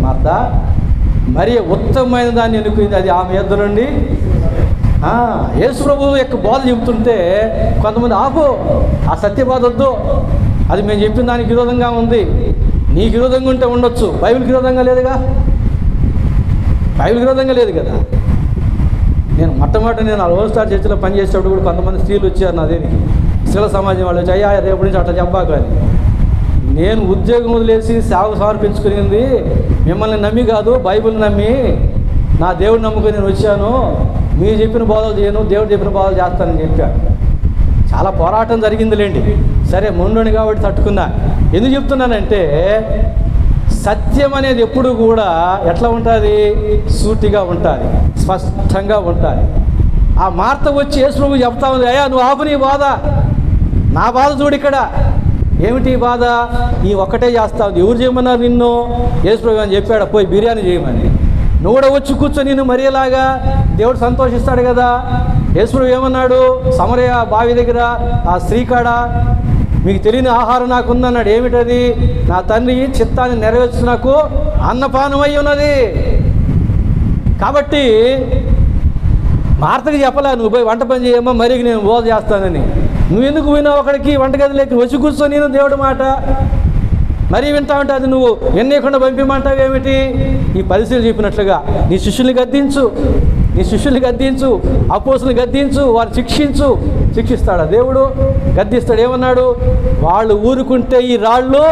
Martha మరి ఉత్తమమైన దాన్ని ఎన్నుకుంది అది ఆమె యొద్ద నుండి ఆ, యేసు ప్రభువు యొక్క బోధ చెబుతుంటే కొంతమంది ఆపు ఆ సత్య బోధ వద్దు అది మేము చెప్పిన దానికి విరోధంగా ఉంది నీకు విరోధంగా ఉంటే ఉండొచ్చు బైబిల్కి విరోధంగా లేదుగా బైబిల్ విరోధంగా లేదు కదా నేను మొట్టమొదటి నేను ఆ రోజు స్టార్ చర్చిలో పనిచేసేటప్పుడు కూడా కొంతమంది స్త్రీలు వచ్చారు నా దగ్గరికి స్త్రీల సమాజం వాళ్ళు వచ్చి అయ్యా రేపు నుంచి అట్లా చెప్పాకు అని నేను ఉద్యోగం వదిలేసి సేవ సమర్పించుకునింది మిమ్మల్ని నమ్మి కాదు బైబిల్ నమ్మి నా దేవుడు నమ్ముకుని నేను వచ్చాను మీరు చెప్పిన బోధలు చేయను దేవుడు చెప్పిన బోధలు చేస్తానని చెప్పాను చాలా పోరాటం జరిగిందిలేండి సరే ముందుని కాబట్టి తట్టుకున్నా ఎందుకు చెప్తున్నానంటే సత్యం అనేది ఎప్పుడు కూడా ఎట్లా ఉంటుంది సూటిగా ఉంటుంది స్పష్టంగా ఉంటుంది ఆ మార్త వచ్చి యేసు ప్రభు చెప్తా ఉంది అయ్యా నువ్వు ఆపు నీ బాధ నా బాధ చూడు ఇక్కడ ఏమిటి ఈ బాధ ఈ ఒక్కటే చేస్తా ఉంది ఎవరు చేయమన్నారు నిన్ను యేసు ప్రభు అని చెప్పాడు పోయి బిర్యానీ చేయమని నువ్వు కూడా వచ్చి కూర్చొని నిన్ను మరేలాగా దేవుడు సంతోషిస్తాడు కదా యేసు ప్రభు ఏమన్నాడు సమరయ బావి దగ్గర ఆ స్త్రీకాడ మీకు తెలియని ఆహారం నాకు ఉందన్నాడు ఏమిటది నా తండ్రి చిత్తాన్ని నెరవేర్చు నాకు అన్నపానం అయి ఉన్నది కాబట్టి మార్తకి చెప్పలే నువ్వు పోయి వంట పని చేయమ్మా మరి నేను బోధ చేస్తానని నువ్వు ఎందుకు పోయినావు అక్కడికి వంటగదిలోకి వచ్చి కూర్చో నేను దేవుడి మాట మరీ వింటా ఉంటే అది నువ్వు ఎన్నేయకుండా పంపిమంటావు ఏమిటి ఈ పరిస్థితులు చెప్పినట్లుగా నీ శిష్యుల్ని గద్దించు నీ శిష్యుల్ని గద్దించు అపోసుల్ని గద్దించు వారు శిక్షించు శిక్షిస్తాడా దేవుడు గద్దిస్తాడు ఏమన్నాడు వాళ్ళు ఊరుకుంటే ఈ రాళ్ళు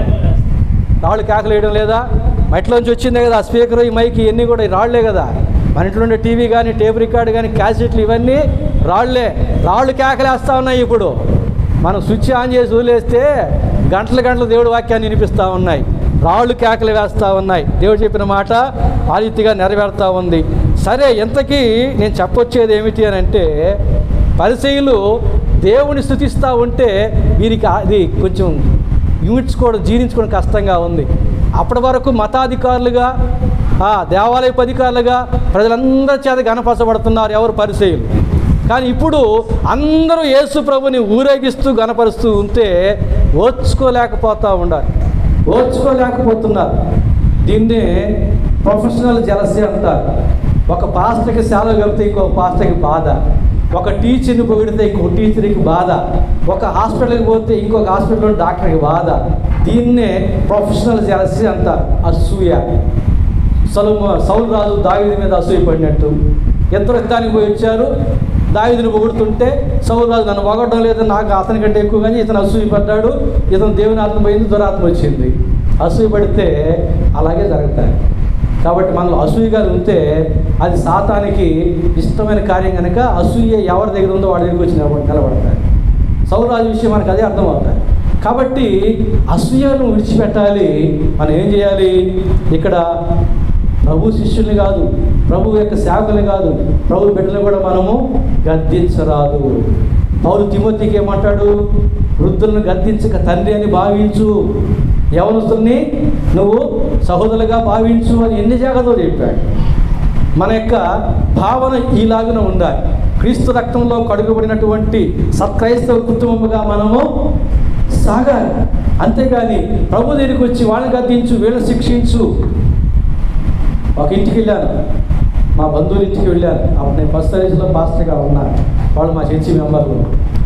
రాళ్ళు కేకలేయడం లేదా మట్లోంచి వచ్చిందే కదా ఆ స్పీకర్ ఈ మైక్ ఇవన్నీ కూడా ఈ రాళ్లే కదా మన ఇంట్లో ఉండే టీవీ కానీ టేప్ రికార్డ్ కానీ క్యాసెట్లు ఇవన్నీ రాళ్లే రాళ్ళు కేకలేస్తా ఉన్నాయి ఇప్పుడు మనం స్విచ్ ఆన్ చేసి వదిలేస్తే గంటల గంటలు దేవుడి వాక్యాన్ని వినిపిస్తూ ఉన్నాయి రాళ్ళు కేకలు వేస్తూ ఉన్నాయి దేవుడు చెప్పిన మాట ఆ రీతిగా నెరవేరుతూ ఉంది సరే ఎంతకీ నేను చెప్పొచ్చేది ఏమిటి అని అంటే పరిచయులు దేవుని స్థుతిస్తూ ఉంటే వీరికి అది కొంచెం యూనిట్స్కోవడం జీర్ణించుకోవడం కష్టంగా ఉంది అప్పటి వరకు మతాధికారులుగా ఆ, దేవాలయపు అధికారులుగా ప్రజలందరి చేత గణపరచబడుతున్నారు ఎవరు పరిచయులు కానీ ఇప్పుడు అందరూ యేసు ప్రభుని ఊరేగిస్తూ గణపరుస్తూ ఉంటే ఓర్చుకోలేకపోతూ ఉండాలి ఓర్చుకోలేకపోతున్నారు దీన్నే ప్రొఫెషనల్ జలసీ అంటారు ఒక పాస్టర్కి సెలవు కలిపితే ఇంకో పాస్టర్కి బాధ ఒక టీచర్ని పొగిడితే ఇంకో టీచర్కి బాధ ఒక హాస్పిటల్కి పోతే ఇంకొక హాస్పిటల్లో డాక్టర్కి బాధ దీన్నే ప్రొఫెషనల్ జలసీ అంటారు అసూయ సలుమ సౌలు రాజు దావీది మీద అసూయ పడినట్టు ఇద్దరు దానికి పోయి వచ్చారు దావీదిని పొగుడుతుంటే సౌలు రాజు నన్ను పొగడడం లేదు నాకు అతని కంటే ఎక్కువ కానీ ఇతను అసూయ పడ్డాడు ఇతను దేవుని ఆత్మ పోయింది దురాత్మ వచ్చింది అసూయ పడితే అలాగే జరుగుతాయి కాబట్టి మనలో అసూయగా ఉంటే అది సాతానికి ఇష్టమైన కార్యం కనుక అసూయ ఎవరి దగ్గర ఉందో వాడి దగ్గరికి వచ్చి నిలబడి నిలబడతాయి సౌరాజు విషయం మనకు అదే అర్థమవుతాయి కాబట్టి అసూయను విడిచిపెట్టాలి మనం ఏం చేయాలి ఇక్కడ ప్రభు శిష్యుల్ని కాదు ప్రభు యొక్క సేవకుల్ని కాదు ప్రభు బిడ్డలు కూడా మనము గద్దించరాదు పౌరు తిమోతికి ఏమంటాడు వృద్ధులను గద్దించక తండ్రి అని భావించు యవనస్తుల్ని నువ్వు సహోదరులుగా భావించు అని ఎన్ని జాగ్రత్తలు చెప్పాడు మన యొక్క భావన ఈలాగున ఉండాలి క్రీస్తు రక్తంలో కడుగబడినటువంటి సత్క్రైస్తవ కుటుంబముగా మనము సాగాలి అంతేగాని ప్రభు దగ్గరికి వచ్చి వాళ్ళని గద్దించు వీళ్ళని శిక్షించు ఒక ఇంటికి వెళ్ళాను మా బంధువుల ఇంటికి వెళ్ళాను అప్పుడు నేను ఫస్ట్ సర్వీస్లో పాస్టర్గా ఉన్నాను వాళ్ళు మా చర్చి మెంబర్లు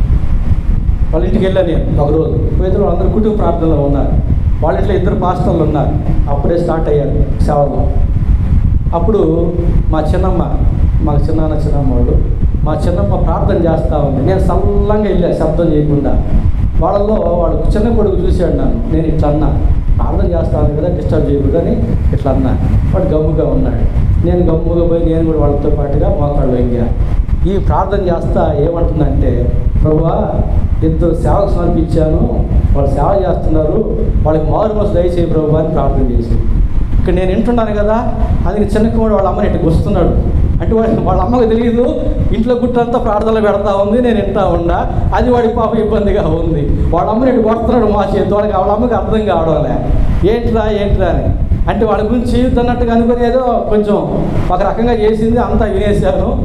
వాళ్ళ ఇంటికి వెళ్ళాను నేను ఒకరోజు పోయితే వాళ్ళందరూ కుటుంబ ప్రార్థనలో ఉన్నారు వాళ్ళ ఇంట్లో ఇద్దరు పాస్టర్లు ఉన్నారు అప్పుడే స్టార్ట్ అయ్యారు సేవలో అప్పుడు మా చిన్నమ్మ మా చిన్నాన్న చిన్నమ్మ వాళ్ళు మా చిన్నమ్మ ప్రార్థన చేస్తూ ఉంది నేను సల్లంగా వెళ్ళా శబ్దం చేయకుండా వాళ్ళలో వాడు చిన్న కొడుకు చూశాడు నన్ను నేను ఇట్లా అన్నా ప్రార్థన చేస్తాను కదా డిస్టర్బ్ చేయకూడదని ఇట్లా అన్నా వాడు గమ్ముగా ఉన్నాడు నేను గమ్ముగా పోయి నేను కూడా వాళ్ళతో పాటుగా మోకాళ్ళు వంగా ఈ ప్రార్థన చేస్తా ఏమంటుందంటే ప్రభువా ఇద్దరు సేవకు సమర్పించాను వాళ్ళు సేవ చేస్తున్నారు వాళ్ళకి మారు మనసు దయచేయి ప్రభు అని ప్రార్థన చేసి ఇక్కడ నేను వింటున్నాను కదా అందుకే చిన్న కుమారుడు వాళ్ళ అమ్మని ఇటు వస్తున్నాడు అంటే వాడి వాళ్ళ అమ్మకు తెలియదు ఇంట్లో గుట్టంతా ప్రార్థనలు పెడతా ఉంది నేను వింటా ఉన్నా అది వాడి పాప ఇబ్బందిగా ఉంది వాళ్ళ అమ్మని ఇటు కొడుతున్నాడు మా చేతి వాళ్ళకి వాళ్ళ అమ్మకి అర్థం కావడంలే ఏంట్రా ఏంట్రా అని అంటే వాళ్ళ గురించి అన్నట్టుగా అనుకుని ఏదో కొంచెం ఒక రకంగా చేసింది అంతా వినేశాను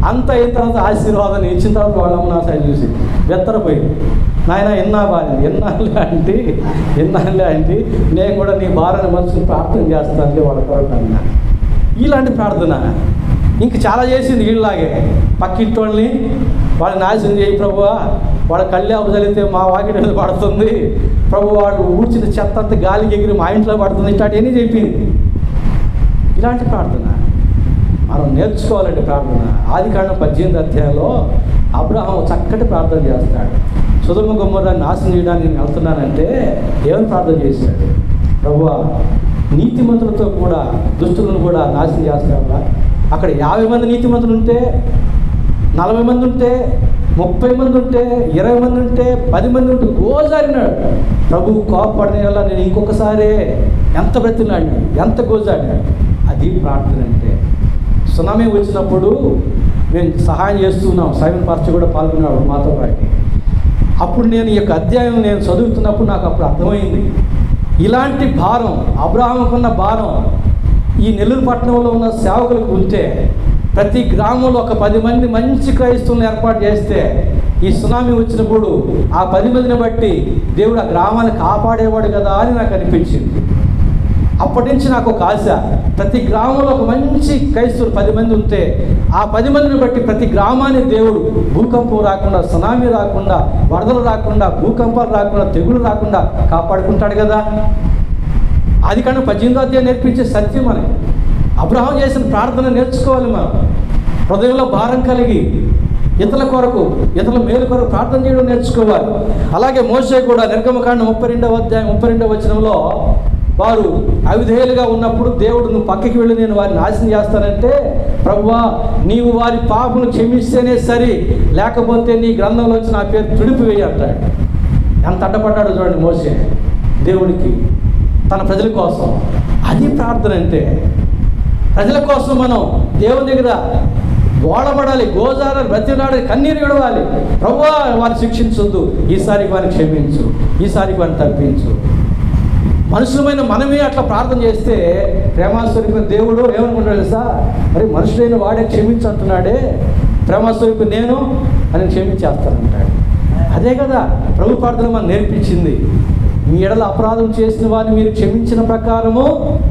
అంత అయిన తర్వాత ఆశీర్వాదం ఇచ్చిన తర్వాత వాళ్ళమ్మ నా సైడ్ చూసి బెత్తరపోయింది నాయన ఎన్నా బాగా ఎన్నాళ్ళే అంటే ఎన్నాళ్ళే అంటే నేను కూడా నీ భార్యను మనసుని ప్రార్థన చేస్తాను వాళ్ళ కొరకు అన్నా ఇలాంటి ప్రార్థన ఇంక చాలా చేసింది వీళ్ళలాగే పక్కింటోళ్ళని వాళ్ళని నాశనం చేయి ప్రభువా వాళ్ళ కళ్యాణం జరిగితే మా వాకిటి మీద పడుతుంది ప్రభు వాడు ఊడ్చిన చెత్త అంతా గాలికి ఎగిరి మా ఇంట్లో పడుతుంది ఇట్లాంటివన్నీ చెప్పింది ఇలాంటి ప్రార్థన మనం నేర్చుకోవాలండి ప్రార్థన ఆది కాండం పద్దెనిమిది అధ్యాయంలో అబ్రహాం చక్కటి ప్రార్థన చేస్తాడు సుధమ గుమ్మరాన్ని నాశనం చేయడానికి నేను వెళ్తున్నానంటే ఏమని ప్రార్థన చేశాడు ప్రభువా నీతిమంతులతో కూడా దుష్టులను కూడా నాశనం చేస్తావా అక్కడ యాభై మంది నీతిమంతులు ఉంటే నలభై మంది ఉంటే ముప్పై మంది ఉంటే ఇరవై మంది ఉంటే పది మంది ఉంటే గోజాడినాడు ప్రభు కోపడిన వల్ల నేను ఇంకొకసారే ఎంత బ్రతిలాడినాడు ఎంత గోజాడినాడు అది ప్రార్థన అంటే సునామీ వచ్చినప్పుడు మేము సహాయం చేస్తున్నాం సైమన్ పార్టీ కూడా పాల్గొన్నాడు మాతో పాటు అప్పుడు నేను ఈ యొక్క అధ్యాయం నేను చదువుతున్నప్పుడు నాకు అప్పుడు అర్థమైంది ఇలాంటి భారం అబ్రాహంకున్న భారం ఈ నెల్లూరు పట్టణంలో ఉన్న సేవకులకు ఉంటే ప్రతి గ్రామంలో ఒక పది మంది మంచి క్రైస్తవులను ఏర్పాటు చేస్తే ఈ సునామీ వచ్చినప్పుడు ఆ పది మందిని బట్టి దేవుడు ఆ గ్రామాన్ని కాపాడేవాడు కదా అని నాకు అనిపించింది అప్పటి నుంచి నాకు ఒక ఆశ ప్రతి గ్రామంలో ఒక మంచి క్రైస్తవులు పది మంది ఉంటే ఆ పది మందిని బట్టి ప్రతి గ్రామాన్ని దేవుడు భూకంపం రాకుండా సునామీ రాకుండా వరదలు రాకుండా భూకంపాలు రాకుండా తెగులు రాకుండా కాపాడుకుంటాడు కదా అది కానీ పద్దెనిమిదో అధ్యాయం నేర్పించే సత్యం మనకి అబ్రహం చేసిన ప్రార్థన నేర్చుకోవాలి మనం హృదయంలో భారం కలిగి ఇతరుల కొరకు ఇతరుల మేలు కొరకు ప్రార్థన చేయడం నేర్చుకోవాలి అలాగే మోసే కూడా నిర్గమకాండ ముప్పై రెండవ అధ్యాయం ముప్పై రెండవ వచనంలో వారు అవిధేయులుగా ఉన్నప్పుడు దేవుడు నువ్వు పక్కకి వెళ్ళి నేను వారిని నాశనం చేస్తానంటే ప్రభువా నీవు వారి పాపను క్షమిస్తేనే సరి లేకపోతే నీ గ్రంథంలోంచి నా పేరు తుడిపివేయి అంటాడు ఎంత అడ్డపడ్డాడు చూడండి మోసే దేవుడికి తన ప్రజల కోసం అది ప్రార్థన అంటే ప్రజల కోసం మనం దేవుని దగ్గర గోడపడాలి గోజారాలు బ్రతిలాడాలి కన్నీరు విడవాలి ప్రభువా వారిని శిక్షించొద్దు ఈసారికి వారిని క్షమించు ఈసారికి వారిని తప్పించు మనుషులమైన మనమే అట్లా ప్రార్థన చేస్తే ప్రేమాస్వరూప దేవుడు ఏమనుకుంటాడు తెలుసా మరి మనుషులైన వాడే క్షమించు అంటున్నాడే ప్రేమాస్వరూప నేను అని క్షమించేస్తానంటాడు అదే కదా ప్రభు ప్రార్థన మనం నేర్పించింది మీ ఎడల అపరాధం చేసిన వారిని మీరు క్షమించిన ప్రకారము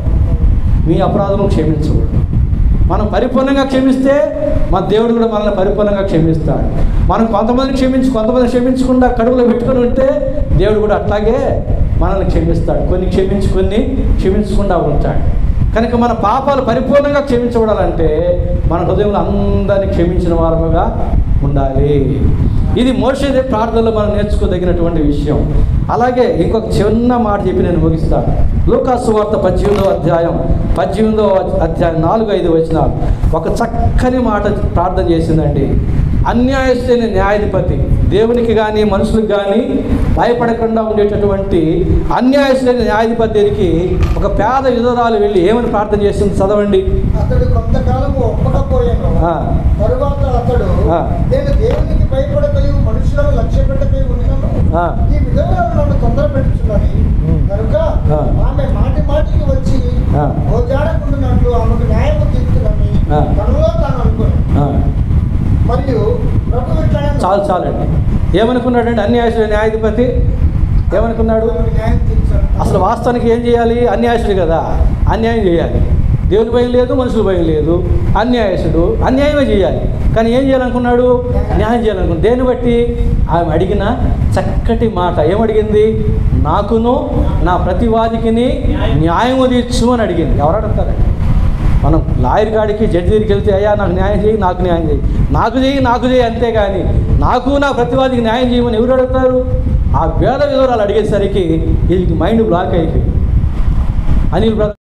మీ అపరాధము క్షమించకూడదు మనం పరిపూర్ణంగా క్షమిస్తే మన దేవుడు కూడా మనల్ని పరిపూర్ణంగా క్షమిస్తాడు మనం కొంతమంది క్షమించి కొంతమంది క్షమించకుండా కడుపులో పెట్టుకొని ఉంటే దేవుడు కూడా అట్లాగే మనల్ని క్షమిస్తాడు కొన్ని క్షమించి కొన్ని క్షమించకుండా ఉంటాడు కనుక మన పాపాలు పరిపూర్ణంగా క్షమించబడాలంటే మన హృదయంలో అందరినీ క్షమించిన వారముగా ఉండాలి ఇది మోసేదే ప్రార్థనలో మనం నేర్చుకోదగినటువంటి విషయం అలాగే ఇంకొక చిన్న మాట చెప్పి నేను ముగిస్తాను లూకాసు వార్త పద్దెనిమిదో అధ్యాయం పద్దెనిమిదో అధ్యాయం నాలుగు ఐదు వచనాలు ఒక చక్కని మాట ప్రార్థన చేసిందండి అన్యాయస్తులైన న్యాయాధిపతి దేవునికి కానీ మనుషులకు కానీ భయపడకుండా ఉండేటటువంటి అన్యాయస్తులైన న్యాయాధిపతి దగ్గరికి ఒక పేద విధురాలు వెళ్ళి ఏమని ప్రార్థన చేస్తుంది చదవండి అతడు కొంతకాలము ఒప్పకపోయాను ఆ. తరువాత అతడు ఆ. నేను దేవునికి భయపడకయు మనుషులను లక్ష్య పెట్టకయు ఉన్నాను ఆ. ఈ విధంగా నన్ను తొందర పెట్టుచున్నది ఉమ్. కనుక ఆ. ఆమె మాటి మాటికి వచ్చి ఆ. ఓజాడకుండానట్లు ఆమెకు న్యాయము తీర్చునని ఆ. తనలో తాను అనుకున్నాను ఆ, మరియు ప్రభు ఇట్లా చాలు చాలండి ఏమనుకున్నాడండి అన్యాయస్తుడు న్యాయాధిపతి ఏమనుకున్నాడు ఆమెకు న్యాయం తీర్చాను అసలు వాస్తవానికి ఏం చేయాలి అన్యాయసుడు కదా అన్యాయం చేయాలి దేవుని భయం లేదు మనుషుల భయం లేదు అన్యాయసుడు అన్యాయమే చేయాలి కానీ ఏం చేయాలనుకున్నాడు న్యాయం చేయాలనుకున్నాడు దేన్ని బట్టి ఆమె అడిగిన చక్కటి మాట ఏమడిగింది నాకును నా ప్రతివాదికిని న్యాయము తీర్చు అని అడిగింది ఎవరు అడుగుతారండి మనం లాయర్ కాడికి జడ్జి దగ్గరికి వెళ్తే అయ్యా నాకు న్యాయం చేయి నాకు న్యాయం చేయి నాకు చేయి నాకు చేయి అంతే కానీ నాకు నా ప్రతివాదికి న్యాయం చేయమని ఎవరు అడుగుతారు ఆ వేద వివరాలు అడిగేసరికి వీళ్ళకి మైండ్ బ్లాక్ అయిపోయింది అనిల్ బ్రదర్